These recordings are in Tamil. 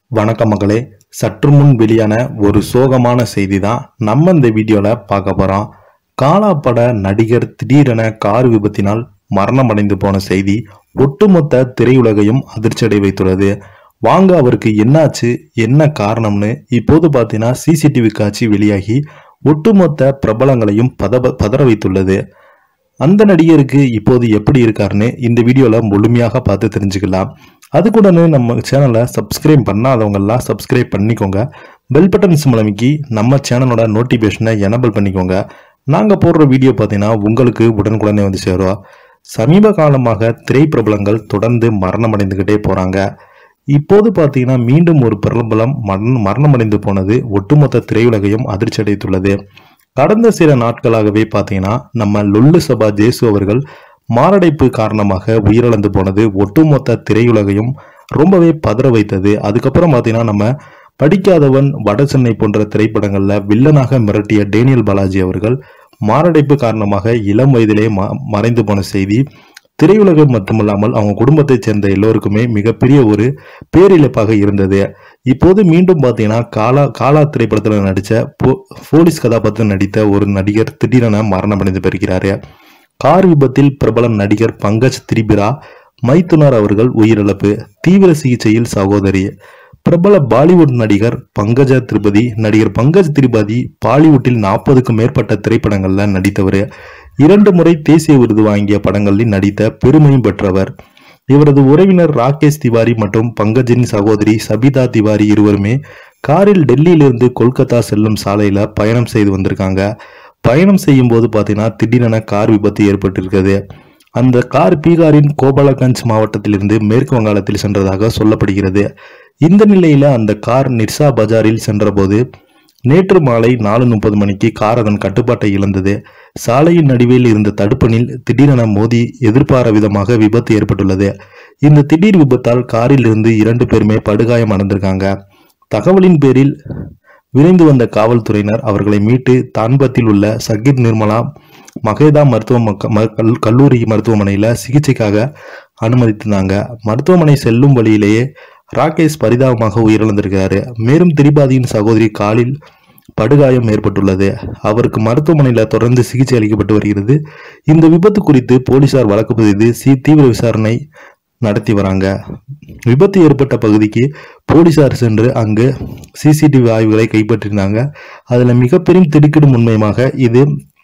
வணக்கம் மகளே சற்று முன் வெளியான ஒரு சோகமான செய்தி தான் நம்ம இந்த வீடியோல பார்க்க போறோம் காலா பட நடிகர் திடீரென கார் விபத்தினால் மரணம் அடைந்து போன செய்தி ஒட்டுமொத்த திரையுலகையும் அதிர்ச்சியடை வைத்துள்ளது வாங்க அவருக்கு என்னாச்சு என்ன காரணம்னு இப்போது பார்த்தீங்கன்னா சிசிடிவி காட்சி வெளியாகி ஒட்டுமொத்த பிரபலங்களையும் பத பதற வைத்துள்ளது அந்த நடிகருக்கு இப்போது எப்படி இருக்காருன்னு இந்த வீடியோல முழுமையாக பார்த்து தெரிஞ்சுக்கலாம் அதுக்கூடனே நம்ம சேனலை சப்ஸ்கிரைப் பண்ணாதவங்கெல்லாம் சப்ஸ்கிரைப் பண்ணிக்கோங்க பெல் பட்டன் சிம்மலமிக்கி நம்ம சேனலோட நோட்டிஃபிகேஷனை எனபிள் பண்ணிக்கோங்க நாங்கள் போடுற வீடியோ பார்த்தீங்கன்னா உங்களுக்கு உடனுக்குடனே வந்து சேரும் சமீப காலமாக திரைப்பிரபலங்கள் தொடர்ந்து மரணம் அடைந்துக்கிட்டே போகிறாங்க இப்போது பார்த்தீங்கன்னா மீண்டும் ஒரு பிரபலம் மரண மரணமடைந்து போனது ஒட்டுமொத்த திரையுலகையும் அதிர்ச்சி அடைத்துள்ளது கடந்த சில நாட்களாகவே பார்த்தீங்கன்னா நம்ம லொல்லு சபா ஜேசு அவர்கள் மாரடைப்பு காரணமாக உயிரிழந்து போனது ஒட்டுமொத்த திரையுலகையும் ரொம்பவே பதற வைத்தது அதுக்கப்புறம் பார்த்தீங்கன்னா நம்ம படிக்காதவன் வட சென்னை போன்ற திரைப்படங்கள்ல வில்லனாக மிரட்டிய டேனியல் பாலாஜி அவர்கள் மாரடைப்பு காரணமாக இளம் வயதிலே ம மறைந்து போன செய்தி திரையுலகம் மட்டுமல்லாமல் அவங்க குடும்பத்தைச் சேர்ந்த எல்லோருக்குமே மிகப்பெரிய ஒரு பேரிழப்பாக இருந்தது இப்போது மீண்டும் பார்த்தீங்கன்னா காலா காலா திரைப்படத்தில் நடித்த போ போலீஸ் கதாபாத்திரம் நடித்த ஒரு நடிகர் திடீரென மரணம் அடைந்து பெறுகிறாரு கார் விபத்தில் பிரபல நடிகர் பங்கஜ் திரிபிரா மைத்துனர் அவர்கள் உயிரிழப்பு தீவிர சிகிச்சையில் சகோதரி பிரபல பாலிவுட் நடிகர் பங்கஜ திரிபதி நடிகர் பங்கஜ் திரிபாதி பாலிவுட்டில் நாற்பதுக்கும் மேற்பட்ட திரைப்படங்கள்ல நடித்தவர் இரண்டு முறை தேசிய விருது வாங்கிய படங்களில் நடித்த பெருமையும் பெற்றவர் இவரது உறவினர் ராகேஷ் திவாரி மற்றும் பங்கஜின் சகோதரி சபிதா திவாரி இருவருமே காரில் டெல்லியிலிருந்து கொல்கத்தா செல்லும் சாலையில பயணம் செய்து வந்திருக்காங்க பயணம் செய்யும் போது பார்த்தீங்கன்னா திடீரென கார் விபத்து ஏற்பட்டிருக்கிறது அந்த கார் பீகாரின் கோபாலகஞ்ச் மாவட்டத்திலிருந்து மேற்கு வங்காளத்தில் சென்றதாக சொல்லப்படுகிறது இந்த நிலையில அந்த கார் நிர்சா பஜாரில் சென்றபோது நேற்று மாலை நாலு முப்பது மணிக்கு கார் அதன் கட்டுப்பாட்டை இழந்தது சாலையின் நடுவில் இருந்த தடுப்பணில் திடீரென மோதி எதிர்பார விதமாக விபத்து ஏற்பட்டுள்ளது இந்த திடீர் விபத்தால் காரில் இருந்து இரண்டு பேருமே படுகாயம் அடைந்திருக்காங்க தகவலின் பேரில் விரைந்து வந்த காவல்துறையினர் அவர்களை மீட்டு தான்பத்தில் உள்ள சகித் நிர்மலா மகேதா மருத்துவ மக்க- ம- கல்- கல்லூரி மருத்துவமனையில சிகிச்சைக்காக அனுமதித்திருந்தாங்க மருத்துவமனை செல்லும் வழியிலேயே ராகேஷ் பரிதாபமாக உயிரிழந்திருக்கிறாரு மேலும் திரிபாதியின் சகோதரி காலில் படுகாயம் ஏற்பட்டுள்ளது அவருக்கு மருத்துவமனையில் தொடர்ந்து சிகிச்சை அளிக்கப்பட்டு வருகிறது இந்த விபத்து குறித்து போலீசார் வழக்கு பதிவு சி தீவிர விசாரணை நடத்தி வராங்க விபத்து ஏற்பட்ட பகுதிக்கு போலீசார் சென்று அங்கு சிசிடிவி ஆய்வுகளை கைப்பற்றினாங்க அதுல மிகப்பெரும் திடுக்கிடும் உண்மையமாக இது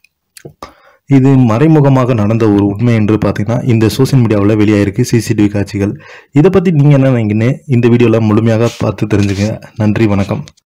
இது மறைமுகமாக நடந்த ஒரு உண்மை என்று பார்த்தீங்கன்னா இந்த சோஷியல் மீடியாவில் வெளியாயிருக்கு சிசிடிவி காட்சிகள் இதை பற்றி நீங்கள் என்ன நினைக்கிறீங்கன்னு இந்த வீடியோவில் முழுமையாக பார்த்து தெரிஞ்சுங்க நன்றி வணக்கம்